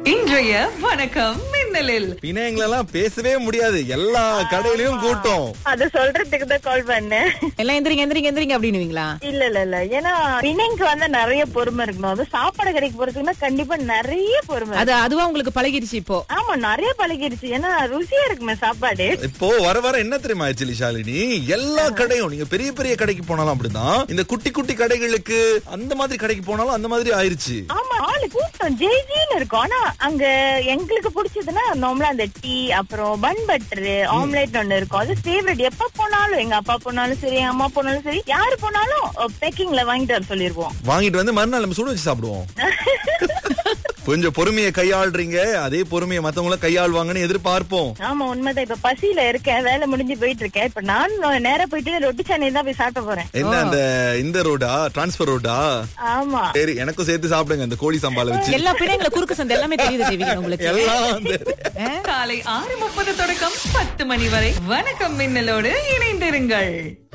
இன்றைய வணக்கம் மின்னலில் பின்ன எங்களெல்லாம் பேசவே முடியாது எல்லா கடையிலயும் கூட்டம் அத சொல்றதுக்கு தான் கால் பண்ணேன் எல்லாம் எந்திரிங்க எந்திரிங்க எந்திரிங்க அப்படின்னுவீங்களா இல்ல இல்ல இல்ல ஏன்னா வினைக்கு வந்து நிறைய பொறுமை இருக்கணும் அது சாப்பாடு கடைக்கு போறதுக்குன்னா கண்டிப்பா நிறைய பொறுமை அது அதுவா உங்களுக்கு பழகிடுச்சு இப்போ ஆமா நிறைய பழகிடுச்சு ஏன்னா ருசியா இருக்குமே சாப்பாடு இப்போ வர வர என்ன தெரியுமா ஆக்சுவலி ஷாலினி எல்லா கடையும் நீங்க பெரிய பெரிய கடைக்கு போனாலும் அப்படிதான் இந்த குட்டி குட்டி கடைகளுக்கு அந்த மாதிரி கடைக்கு போனாலும் அந்த மாதிரி ஆயிருச்சு ஆமா ஆளு கூட்டம் ஜெய்ஜின்னு இருக்கும் ஆனா அங்க எங்களுக்கு பிடிச்சதுன்னா நார்மலா அந்த டீ அப்புறம் பன் பட்டர் ஆம்லெட் ஒண்ணு இருக்கும் அது ஃபேவரட் எப்ப போனாலும் எங்க அப்பா போனாலும் சரி எங்க அம்மா போனாலும் சரி யாரு போனாலும் பேக்கிங்ல வாங்கிட்டு வர சொல்லிருவோம் வாங்கிட்டு வந்து மறுநாள் நம்ம சுட வச்சு சாப்பிடுவோம் கொஞ்சம் பொறுமையை கையாளுறீங்க அதே பொறுமையை மத்தவங்களும் கையாளுவாங்கன்னு எதிர்பார்ப்போம் ஆமா உண்மைதான் இப்ப பசியில இருக்கேன் வேலை முடிஞ்சு போயிட்டு இருக்கேன் இப்ப நான் நேரா போயிட்டு ரொட்டி சாணி தான் போய் சாப்பிட போறேன் என்ன அந்த இந்த ரோடா டிரான்ஸ்பர் ரோடா ஆமா சரி எனக்கும் சேர்த்து சாப்பிடுங்க அந்த கோழி சம்பால வச்சு எல்லா பிள்ளைங்களை குறுக்கு சந்தை எல்லாமே தெரியுது தேவிகா உங்களுக்கு எல்லாம் அந்த- காலை ஆறு முப்பது தொடக்கம் பத்து மணி வரை வணக்கம் மின்னலோடு இணைந்திருங்கள்